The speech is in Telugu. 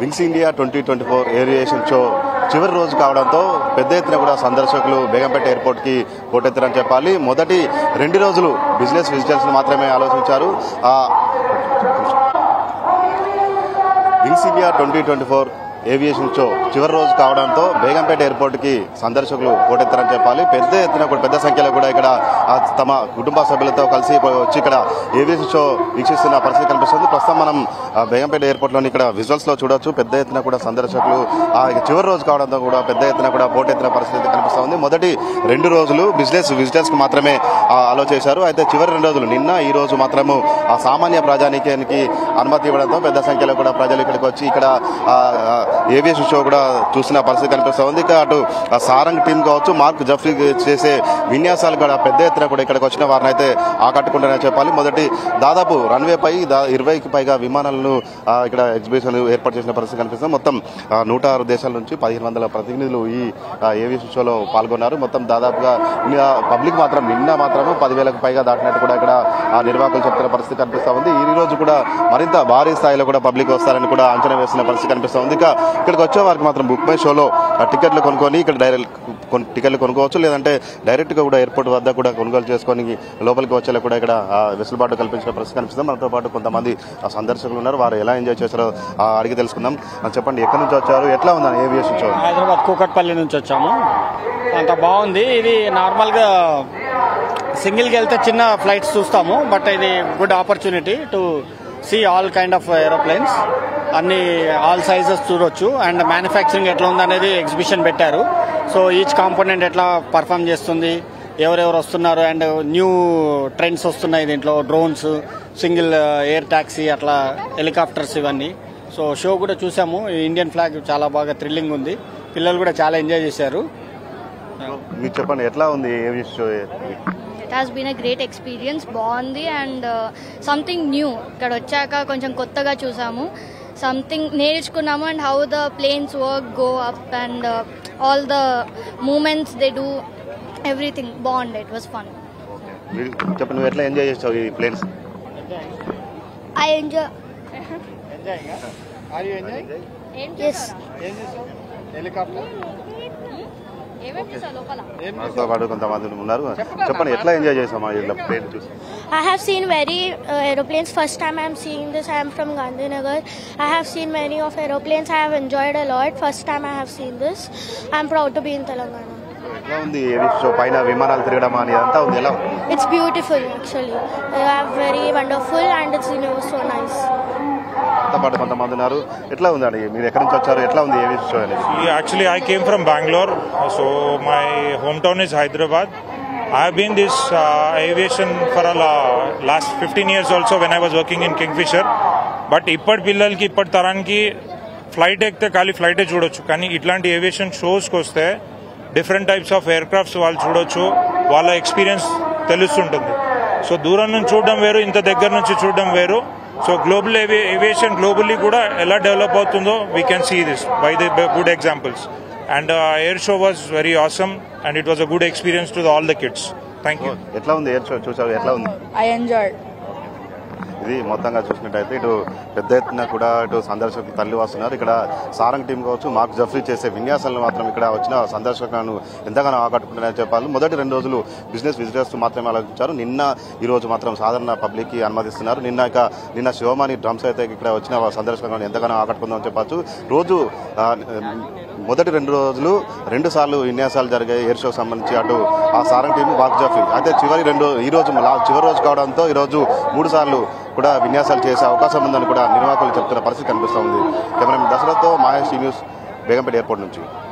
Wings India twenty twenty four aviation show చివరి రోజు కావడంతో పెద్ద ఎత్తున కూడా సందర్శకులు బేగంపేట ఎయిర్పోర్ట్ కి పోటెత్తారని చెప్పాలి మొదటి రెండు రోజులు బిజినెస్ విజిటర్స్ మాత్రమే ఆలోచించారు ఆ, Wings India twenty twenty four aviation show చివరి రోజు కావడంతో బేగంపేట ఎయిర్పోర్ట్ కి సందర్శకులు పోటెత్తారని చెప్పాలి పెద్ద ఎత్తున కూడా పెద్ద సంఖ్యలో కూడా ఇక్కడ ఆ, తమ కుటుంబ సభ్యులతో కలిసి వచ్చి ఇక్కడ ఏవియేషన్ షో వీక్షిస్తున్న పరిస్థితి కనిపిస్తుంది ప్రస్తుతం మనం ఆ, బేగంపేట ఎయిర్పోర్ట్ లోని ఇక్కడ విజువల్స్ లో చూడొచ్చు పెద్ద ఎత్తున కూడా సందర్శకులు ఆ, ఇక చివరి రోజు కావడంతో కూడా పెద్ద ఎత్తున కూడా పోటెత్తిన పరిస్థితి కనిపిస్తుంది మొదటి రెండు రోజులు బిజినెస్ విజిటర్స్ కి మాత్రమే ఆ, అలో చేశారు అయితే చివరి రెండు రోజులు నిన్న ఈ రోజు మాత్రము ఆ సామాన్య ప్రజానీకానికి అనుమతి ఇవ్వడంతో పెద్ద సంఖ్యలో కూడా ప్రజలు ఇక్కడికి వచ్చి ఇక్కడ ఆ, ఆ, ఏవియేషన్ షో కూడా చూసిన పరిస్థితి కనిపిస్తూ ఉంది ఇక అటు ఆ సారంగ్ టీం కావచ్చు మార్క్ జఫ్రీ చేసే విన్యాసాలు కూడా పెద్ద ఎత్తున కూడా ఇక్కడికి వచ్చిన వారిని అయితే ఆకట్టుకుంటారని చెప్పాలి మొదటి దాదాపు రన్వే పై దా- ఇరవైకి పైగా విమానాలను ఆ, ఇక్కడ ఎగ్జిబిషన్ ఏర్పాటు చేసిన పరిస్థితి కనిపిస్తుంది మొత్తం ఆ, నూట ఆరు దేశాల నుంచి పదిహేను వందల ప్రతినిధులు ఈ ఆ, ఏవియేషన్ షోలో పాల్గొన్నారు మొత్తం దాదాపుగా నిన్న పబ్లిక్ మాత్రం నిన్న మాత్రం పదివేలకు పైగా దాటినట్టు కూడా ఇక్కడ ఆ నిర్వాహకులు చెప్తున్న పరిస్థితి కనిపిస్తూ ఉంది ఈ రోజు కూడా మరింత భారీ స్థాయిలో కూడా పబ్లిక్ వస్తారని కూడా అంచనా వేస్తున్న పరిస్థితి కనిపిస్తూ ఉంది ఇక ఇక్కడికి వచ్చే వారికి మాత్రం బుక్ మై షోలో ఆ టికెట్లు కొనుక్కొని ఇక్కడ డైరెక్ట్ కొన్- టికెట్లు కొనుక్కోవచ్చు లేదంటే డైరెక్ట్ గా కూడా ఎయిర్పోర్ట్ వద్ద కూడా కొనుగోలు చేసుకొని లోపలికి వచ్చేలా కూడా ఇక్కడ ఆ, వెసులుబాటు కల్పించిన పరిస్థితి కనిపిస్తుంది మనతో పాటు కొంతమంది ఆ, సందర్శకులు ఉన్నారు వారు ఎలా ఎంజాయ్ చేశారో ఆ, అడిగి తెలుసుకుందాం ఆ, చెప్పండి ఎక్కడి నుంచి వచ్చారు ఎట్లా ఉందని ఏవియేషన్ షో హైదరాబాద్ కూకట్పల్లి నుంచి వచ్చాము అంత బాగుంది ఇది నార్మల్గా సింగిల్కి వెళ్తే చిన్న ఫ్లైట్స్ చూస్తాము బట్ ఇది good opportunity to see all kind of aeroplanes అన్ని ఆల్ సైజెస్ చూడొచ్చు అండ్ మ్యానుఫ్యాక్చరింగ్ ఎట్లా ఉందనేది ఎగ్జిబిషన్ పెట్టారు సో ఈచ్ కాంపోనెంట్ ఎట్లా పర్ఫామ్ చేస్తుంది ఎవరెవరు వస్తున్నారు అండ్ న్యూ ట్రెండ్స్ వస్తున్నాయి దీంట్లో డ్రోన్స్ సింగిల్ ఎయిర్ ట్యాక్సీ అట్లా హెలికాప్టర్స్ ఇవన్నీ సో షో కూడా చూసాము ఈ ఇండియన్ ఫ్లాగ్ చాలా బాగా థ్రిల్లింగ్ ఉంది పిల్లలు కూడా చాలా ఎంజాయ్ చేశారు మీరు చెప్పండి ఎట్లా ఉంది aviation show it has been a great experience బాగుంది అండ్ సంథింగ్ న్యూ ఇక్కడ వచ్చాక కొంచెం కొత్తగా చూసాము సంథింగ్ నేర్చుకున్నాము and how the planes work go up and all the movements they do everything బాగుంది ఇట్ వాస్ ఫన్ మీరు చెప్పండి నువ్వు ఎట్లా ఎంజాయ్ చేస్తావు ఈ planes I enjoy as helicopter మనతో పాటు కొంతమంది ఉన్నారు చెప్పండి ఎట్లా ఎంజాయ్ చేసామా ఇట్లా ప్లేన్ చూసి I have seen very uh, aeroplanes. First time I am seeing this. I am from Gandhinagar. I have seen many of aeroplanes. I have enjoyed a lot. First time I have seen this. I am proud to be in Telangana. ఎట్లా ఉంది ఏవియేషన్ షో పైన విమానాలు తిరగడం అని అంతా ఉంది ఎలా ఉంది? It's beautiful actually. They are very wonderful and it's you know so nice. మనతో పాటు కొంతమంది ఉన్నారు ఎట్లా ఉందండి మీరు ఎక్కడి నుంచి వచ్చారు ఎట్లా ఉంది ఏవియేషన్ షో అనేది Yeah, Actually, I came from Bangalore, so my hometown is Hyderabad. I have been this uh, aviation for a la- last 15 years also when I was working in Kingfisher. But ఇప్పటి పిల్లలకి ఇప్పటి తరానికి ఫ్లైట్ ఎక్కితే ఖాళీ ఫ్లైటే చూడొచ్చు కానీ ఇట్లాంటి ఏవియేషన్ షోస్కి వస్తే different types of aircrafts వాళ్ళు చూడొచ్చు వాళ్ళ ఎక్స్పీరియన్స్ తెలుస్తుంటుంది సో దూరం నుంచి చూడడం వేరు ఇంత దగ్గర నుంచి చూడడం వేరు సో గ్లోబల్ ఏవియేషన్ గ్లోబల్లీ కూడా ఎలా డెవలప్ అవుతుందో we can see this by the good examples and air show was very awesome and it was a good experience to all the kids thank you ఎట్లా ఉంది ఎయిర్ షో చూసారు ఎట్లా ఉంది I enjoyed. ఇది మొత్తంగా చూసినట్టయితే ఇటు పెద్ద ఎత్తున కూడా ఇటు సందర్శకులు తల్లి వస్తున్నారు ఇక్కడ సారంగ్ టీం కావచ్చు మార్క్ జఫ్రీ చేసే విన్యాసాలను మాత్రం ఇక్కడ వచ్చిన సందర్శకులను ఎంతగానో ఆకట్టుకుంటున్నారని చెప్పాలి మొదటి రెండు రోజులు బిజినెస్ విజిటర్స్ మాత్రమే ఆలోచించారు నిన్న ఈ రోజు మాత్రం సాధారణ పబ్లిక్ కి అనుమతిస్తున్నారు నిన్న ఇక నిన్న శివమాని డ్రమ్స్ అయితే ఇక్కడ వచ్చిన సందర్శకులను ఎంతగానో ఆకట్టుకుందామని చెప్పచ్చు రోజు ఆ, మొదటి రెండు రోజులు రెండు సార్లు విన్యాసాలు జరిగాయి ఎయిర్ షోకి సంబంధించి అటు ఆ సారంగ్ టీం బాక్ జఫీ అయితే చివరి రెండు ఈ రోజు లా- చివరి రోజు కావడంతో ఈ రోజు మూడు సార్లు కూడా విన్యాసాలు చేసే అవకాశం ఉందని కూడా నిర్వాహకులు చెప్తున్న పరిస్థితి కనిపిస్తూ ఉంది కెమెరామెన్ దశరథ్తో మహేష్ న్యూస్ బేగంపేట ఎయిర్పోర్ట్ నుంచి